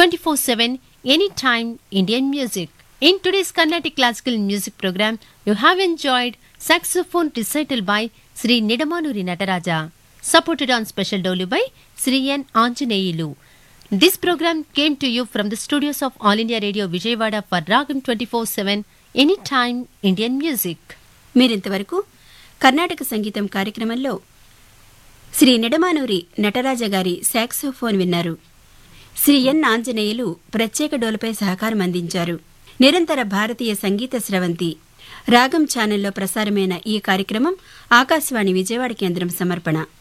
24 7 anytime Indian music. In today's Carnatic Classical Music program, you have enjoyed saxophone recital by Sri Nidamanuri Nataraja, supported on special dolu by Sri N. Anjaneyulu. This program came to you from the studios of All India Radio Vijayawada for Ragam 24 7 anytime Indian music. మీరింతవరకు కర్ణాటక సంగీతం కార్యక్రమంలో శ్రీ నిడమానూరి నటరాజ గారి saxophone విన్నారు శ్రీ ఎన్ ఆంజనేయులు ప్రత్యేక డోలుపై సహకారం అందించారు నిరంతర భారతీయ సంగీత స్రవంతి రాగం ఛానల్లో ప్రసారమైన ఈ కార్యక్రమం ఆకాశవాణి విజయవాడ కేంద్రం సమర్పణ